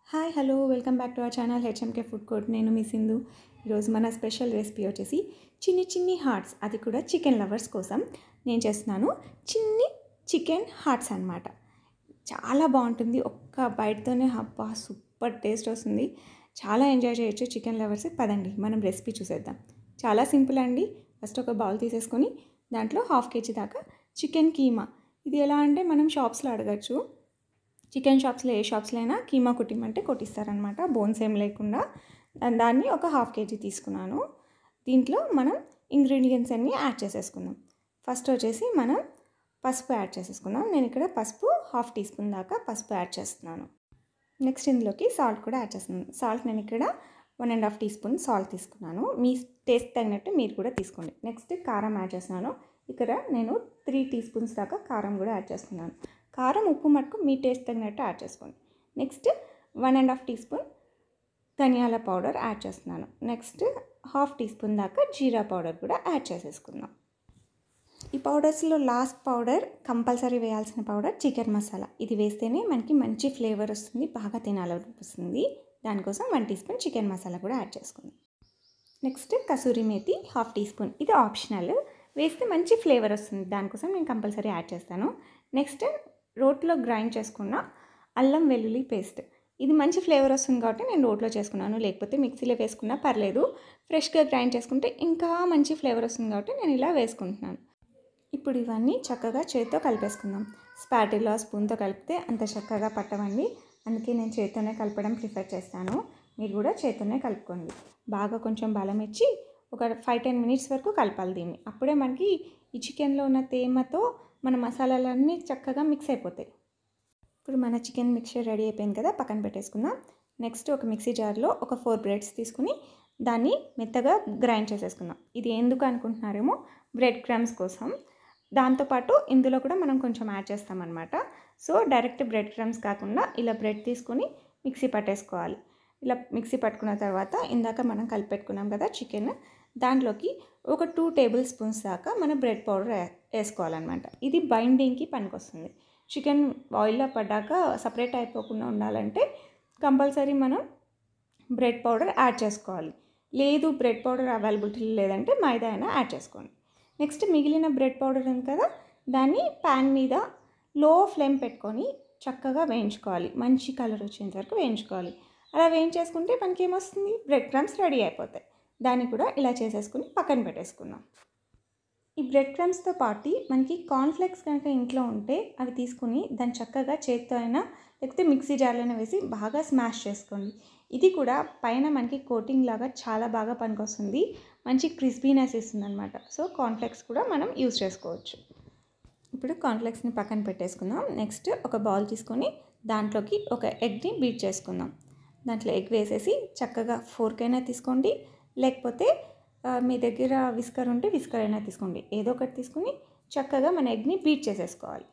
hi hello welcome back to our channel HMK food court నేను మీ సింధు ఈరోజు మన స్పెషల్ రెసిపీ వచ్చేసి చిన్ని చిన్ని హార్ట్స్ అది కూడా చికెన్ లవర్స్ కోసం నేను చేస్తున్నాను చిన్ని చికెన్ హార్ట్స్ అనమాట చాలా బాగుంటుంది ఒక్క బయటతోనే అబ్బా సూపర్ టేస్ట్ వస్తుంది చాలా ఎంజాయ్ చేయొచ్చు చికెన్ లవర్స్ పదండి మనం రెసిపీ చూసేద్దాం చాలా సింపుల్ అండి ఫస్ట్ ఒక బౌల్ తీసేసుకొని దాంట్లో హాఫ్ కేజీ దాకా చికెన్ కీమా ఇది ఎలా అంటే మనం షాప్స్లో అడగచ్చు చికెన్ షాప్స్లో ఏ షాప్స్లో అయినా కీమా కుట్టిమంటే కొట్టిస్తారనమాట బోన్స్ ఏం లేకుండా దాన్ని ఒక హాఫ్ కేజీ తీసుకున్నాను దీంట్లో మనం ఇంగ్రీడియంట్స్ అన్నీ యాడ్ చేసేసుకుందాం ఫస్ట్ వచ్చేసి మనం పసుపు యాడ్ చేసేసుకుందాం నేను ఇక్కడ పసుపు హాఫ్ టీ స్పూన్ దాకా పసుపు యాడ్ చేస్తున్నాను నెక్స్ట్ ఇందులోకి సాల్ట్ కూడా యాడ్ చేస్తున్నాను సాల్ట్ నేను ఇక్కడ one and half teaspoon salt తీసుకున్నాను మీ టేస్ట్ తగినట్టు మీరు కూడా తీసుకోండి నెక్స్ట్ కారం యాడ్ చేస్తున్నాను ఇక్కడ నేను త్రీ టీ స్పూన్స్ దాకా కారం కూడా యాడ్ చేస్తున్నాను కారం ఉప్పు మటుకు మీ టేస్ట్ తగినట్టు యాడ్ చేసుకోండి next one and half teaspoon ధనియాల పౌడర్ యాడ్ చేస్తున్నాను నెక్స్ట్ హాఫ్ టీ స్పూన్ దాకా జీరా పౌడర్ కూడా యాడ్ చేసేసుకుందాం ఈ పౌడర్స్లో లాస్ట్ పౌడర్ కంపల్సరీ వేయాల్సిన పౌడర్ చికెన్ మసాలా ఇది వేస్తేనే మనకి మంచి ఫ్లేవర్ వస్తుంది బాగా తినాలనిపిస్తుంది దానికోసం one teaspoon chicken masala కూడా యాడ్ చేసుకుందాం next kasuri methi half teaspoon ఇది ఆప్షనల్ వేస్తే మంచి ఫ్లేవర్ వస్తుంది దానికోసం నేను కంపల్సరీ యాడ్ చేస్తాను నెక్స్ట్ రోట్లో గ్రైండ్ చేసుకున్న అల్లం వెల్లుల్లి పేస్ట్ ఇది మంచి ఫ్లేవర్ వస్తుంది కాబట్టి నేను రోట్లో చేసుకున్నాను లేకపోతే మిక్సీలో వేసుకున్నా పర్లేదు ఫ్రెష్గా గ్రైండ్ చేసుకుంటే ఇంకా మంచి ఫ్లేవర్ వస్తుంది కాబట్టి నేను ఇలా వేసుకుంటున్నాను ఇప్పుడు ఇవన్నీ చక్కగా చేతితో కలిపేసుకుందాం స్పాటిలో స్పూన్తో కలిపితే అంత చక్కగా పట్టవండి అందుకే నేను చేతితోనే కలపడం ప్రిఫర్ చేస్తాను మీరు కూడా చేతితోనే కలుపుకోండి బాగా కొంచెం బలం ఇచ్చి ఒక ఫైవ్ టెన్ మినిట్స్ వరకు కలపాలి దీన్ని అప్పుడే మనకి ఈ చికెన్లో ఉన్న తేమతో మన మసాలాలన్నీ చక్కగా మిక్స్ అయిపోతాయి ఇప్పుడు మన చికెన్ మిక్చర్ రెడీ అయిపోయింది కదా పక్కన పెట్టేసుకుందాం నెక్స్ట్ ఒక మిక్సీ జార్లో ఒక ఫోర్ బ్రెడ్స్ తీసుకుని దాన్ని మెత్తగా గ్రైండ్ చేసేసుకుందాం ఇది ఎందుకు అనుకుంటున్నారేమో బ్రెడ్ క్రమ్స్ కోసం దాంతోపాటు ఇందులో కూడా మనం కొంచెం యాడ్ చేస్తామన్నమాట సో డైరెక్ట్ బ్రెడ్ క్రమ్స్ కాకుండా ఇలా బ్రెడ్ తీసుకొని మిక్సీ పట్టేసుకోవాలి ఇలా మిక్సీ పట్టుకున్న తర్వాత ఇందాక మనం కలిపెట్టుకున్నాం కదా చికెన్ దాంట్లోకి ఒక టూ టేబుల్ స్పూన్స్ దాకా మన బ్రెడ్ పౌడర్ వేసుకోవాలన్నమాట ఇది బైండింగ్కి పనికొస్తుంది చికెన్ ఆయిల్లో పడ్డాక సపరేట్ అయిపోకుండా ఉండాలంటే కంపల్సరీ మనం బ్రెడ్ పౌడర్ యాడ్ చేసుకోవాలి లేదు బ్రెడ్ పౌడర్ అవైలబిలిటీ లేదంటే మైదా అయినా యాడ్ చేసుకోండి నెక్స్ట్ మిగిలిన బ్రెడ్ పౌడర్ ఉంది కదా దాన్ని ప్యాన్ మీద లో ఫ్లేమ్ పెట్టుకొని చక్కగా వేయించుకోవాలి మంచి కలర్ వచ్చేంత వరకు వేయించుకోవాలి అలా వేయించేసుకుంటే మనకి ఏమొస్తుంది బ్రెడ్ క్రమ్స్ రెడీ అయిపోతాయి దాన్ని కూడా ఇలా చేసేసుకుని పక్కన పెట్టేసుకుందాం ఈ బ్రెడ్ క్రమ్స్తో పాటు మనకి కార్న్ఫ్లెక్స్ కనుక ఇంట్లో ఉంటే అవి తీసుకుని దాన్ని చక్కగా చేత్తో అయినా లేకపోతే మిక్సీ జార్లోనే వేసి బాగా స్మాష్ చేసుకోండి ఇది కూడా పైన మనకి కోటింగ్ లాగా చాలా బాగా పనికొస్తుంది మంచి క్రిస్పీనెస్ ఇస్తుంది అనమాట సో కార్న్ఫ్లెక్స్ కూడా మనం యూజ్ చేసుకోవచ్చు ఇప్పుడు కార్న్ఫ్లెక్స్ని పక్కన పెట్టేసుకుందాం నెక్స్ట్ ఒక బౌల్ తీసుకొని దాంట్లోకి ఒక ఎగ్ని బీట్ చేసుకుందాం దాంట్లో ఎగ్ వేసేసి చక్కగా ఫోర్క్ అయినా తీసుకోండి లేకపోతే మీ దగ్గర విస్కర్ ఉంటే విస్కర్ అయినా తీసుకోండి ఏదో ఒకటి తీసుకుని చక్కగా మన ఎగ్ని బీట్ చేసేసుకోవాలి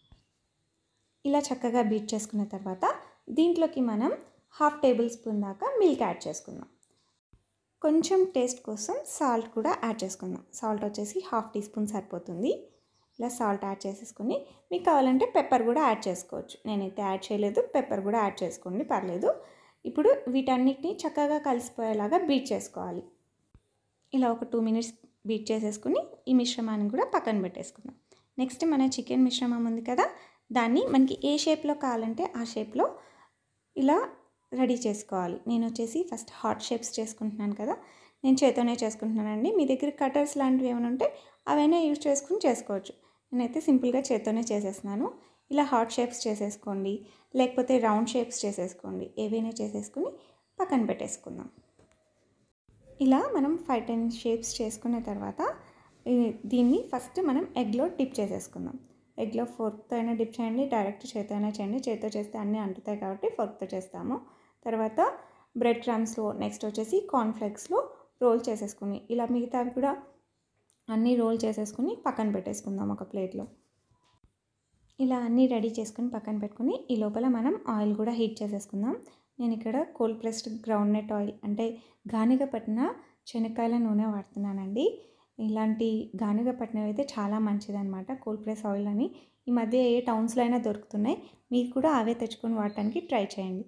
ఇలా చక్కగా బీట్ చేసుకున్న తర్వాత దీంట్లోకి మనం హాఫ్ టేబుల్ స్పూన్ దాకా మిల్క్ యాడ్ చేసుకుందాం కొంచెం టేస్ట్ కోసం సాల్ట్ కూడా యాడ్ చేసుకుందాం సాల్ట్ వచ్చేసి హాఫ్ టీ స్పూన్ సరిపోతుంది ఇలా సాల్ట్ యాడ్ చేసేసుకొని మీకు కావాలంటే పెప్పర్ కూడా యాడ్ చేసుకోవచ్చు నేనైతే యాడ్ చేయలేదు పెప్పర్ కూడా యాడ్ చేసుకోండి పర్లేదు ఇప్పుడు వీటన్నిటిని చక్కగా కలిసిపోయేలాగా బీట్ చేసుకోవాలి ఇలా ఒక టూ మినిట్స్ బీట్ చేసేసుకుని ఈ మిశ్రమాన్ని కూడా పక్కన పెట్టేసుకుందాం నెక్స్ట్ మన చికెన్ మిశ్రమం ఉంది కదా దాన్ని మనకి ఏ షేప్లో కావాలంటే ఆ షేప్లో ఇలా రెడీ చేసుకోవాలి నేను వచ్చేసి ఫస్ట్ హాట్ షేప్స్ చేసుకుంటున్నాను కదా నేను చేతోనే చేసుకుంటున్నానండి మీ దగ్గర కటర్స్ లాంటివి ఏమైనా ఉంటే అవైనా యూజ్ చేసుకుని చేసుకోవచ్చు నేనైతే సింపుల్గా చేత్తోనే చేసేస్తున్నాను ఇలా హాట్ షేప్స్ చేసేసుకోండి లేకపోతే రౌండ్ షేప్స్ చేసేసుకోండి ఏవైనా చేసేసుకుని పక్కన పెట్టేసుకుందాం ఇలా మనం ఫైవ్ టెన్ షేప్స్ చేసుకున్న తర్వాత దీన్ని ఫస్ట్ మనం ఎగ్లో డిప్ చేసేసుకుందాం ఎగ్లో ఫోర్క్తో అయినా డిప్ చేయండి డైరెక్ట్ చేతితో అయినా చేయండి చేతితో చేస్తే అన్నీ అంటుతాయి కాబట్టి ఫోర్క్తో చేస్తాము తర్వాత బ్రెడ్ క్రమ్స్లో నెక్స్ట్ వచ్చేసి కార్న్ఫ్లెక్స్లో రోల్ చేసేసుకుని ఇలా మిగతావి కూడా అన్నీ రోల్ చేసేసుకుని పక్కన పెట్టేసుకుందాం ఒక ప్లేట్లో ఇలా అన్నీ రెడీ చేసుకుని పక్కన పెట్టుకుని ఈ లోపల మనం ఆయిల్ కూడా హీట్ చేసేసుకుందాం నేను ఇక్కడ cold pressed groundnut oil అంటే గానిగ పట్టిన శనక్కాయల నూనె వాడుతున్నానండి ఇలాంటి గానుగ పట్టినవి అయితే చాలా మంచిదన్నమాట కోల్డ్ ప్రెస్ ఆయిల్ అని ఈ మధ్య ఏ టౌన్స్లో అయినా దొరుకుతున్నాయి మీరు కూడా అవే తెచ్చుకొని వాడటానికి ట్రై చేయండి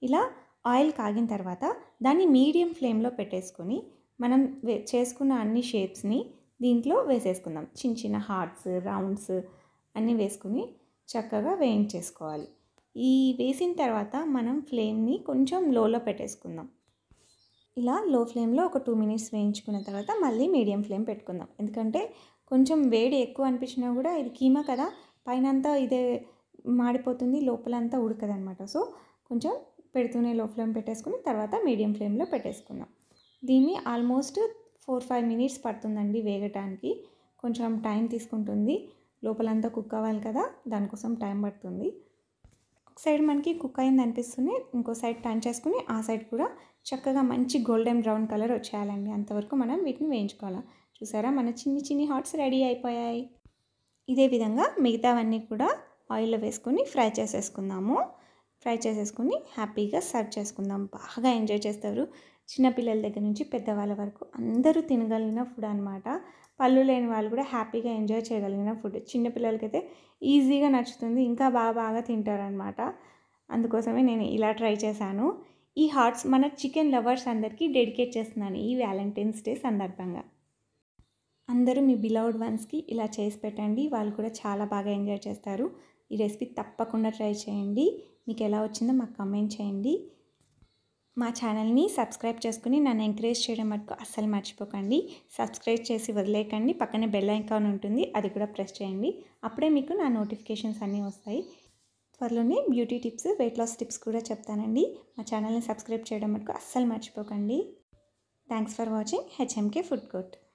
ఇలా ఆయిల్ కాగిన తర్వాత దాన్ని మీడియం ఫ్లేమ్లో పెట్టేసుకొని మనం వే- చేసుకున్న అన్ని షేప్స్ని దీంట్లో వేసేసుకుందాం చిన్న చిన్న హార్ట్స్ రౌండ్స్ అన్నీ వేసుకుని చక్కగా వేయించేసుకోవాలి ఈ వేసిన తర్వాత మనం ఫ్లేమ్ని కొంచెం లోలో పెట్టేసుకుందాం ఇలా లో ఫ్లేమ్లో ఒక టూ మినిట్స్ వేయించుకున్న తర్వాత మళ్ళీ మీడియం ఫ్లేమ్ పెట్టుకుందాం ఎందుకంటే కొంచెం వేడి ఎక్కువ అనిపించినా కూడా ఇది కీమా కదా పైన అంతా ఇదే మాడిపోతుంది లోపలంతా ఉడకదనమాట సో కొంచెం పెడుతూనే లో ఫ్లేమ్ పెట్టేసుకుని తర్వాత మీడియం ఫ్లేమ్లో పెట్టేసుకుందాం దీన్ని ఆల్మోస్ట్ ఫోర్ ఫైవ్ మినిట్స్ పడుతుందండి వేగటానికి కొంచెం టైం తీసుకుంటుంది లోపలంతా కుక్ అవ్వాలి కదా దానికోసం టైం పడుతుంది ఒక సైడ్ మనకి కుక్ అయింది అనిపిస్తుంది ఇంకో సైడ్ టర్న్ చేసుకుని ఆ సైడ్ కూడా చక్కగా మంచి గోల్డెన్ బ్రౌన్ కలర్ వచ్చేయాలండి అంతవరకు మనం వీటిని వేయించుకోవాలి చూసారా మన చిన్ని చిన్ని హాట్స్ రెడీ అయిపోయాయి ఇదే విధంగా మిగతావన్నీ కూడా ఆయిల్లో వేసుకొని ఫ్రై చేసేసుకుందాము ఫ్రై చేసేసుకుని హ్యాపీగా సర్వ్ చేసుకుందాం బాగా ఎంజాయ్ చేస్తారు చిన్నపిల్లల దగ్గర నుంచి పెద్దవాళ్ళ వరకు అందరూ తినగలిగిన ఫుడ్ అనమాట పళ్ళు లేని వాళ్ళు కూడా హ్యాపీగా ఎంజాయ్ చేయగలిగిన ఫుడ్ చిన్నపిల్లలకైతే ఈజీగా నచ్చుతుంది ఇంకా బాగా బాగా తింటారనమాట అందుకోసమే నేను ఇలా ట్రై చేశాను ఈ హార్ట్స్ మన చికెన్ లవర్స్ అందరికీ డెడికేట్ చేస్తున్నాను ఈ వ్యాలంటైన్స్ డే సందర్భంగా అందరూ మీ బిలౌడ్ వన్స్కి ఇలా చేసి పెట్టండి వాళ్ళు కూడా చాలా బాగా ఎంజాయ్ చేస్తారు ఈ రెసిపీ తప్పకుండా ట్రై చేయండి మీకు ఎలా వచ్చిందో మాకు కమెంట్ చేయండి మా ఛానల్ని సబ్స్క్రైబ్ చేసుకుని నన్ను ఎంకరేజ్ చేయడం మటుకు అస్సలు మర్చిపోకండి సబ్స్క్రైబ్ చేసి వదిలేయకండి పక్కనే బెల్ ఐకాన్ ఉంటుంది అది కూడా ప్రెస్ చేయండి అప్పుడే మీకు నా నోటిఫికేషన్స్ అన్నీ వస్తాయి త్వరలోనే beauty tips weight loss tips కూడా చెప్తానండి మా ఛానల్ని సబ్స్క్రైబ్ చేయడం మటుకు అస్సలు మర్చిపోకండి thanks for watching HMK food court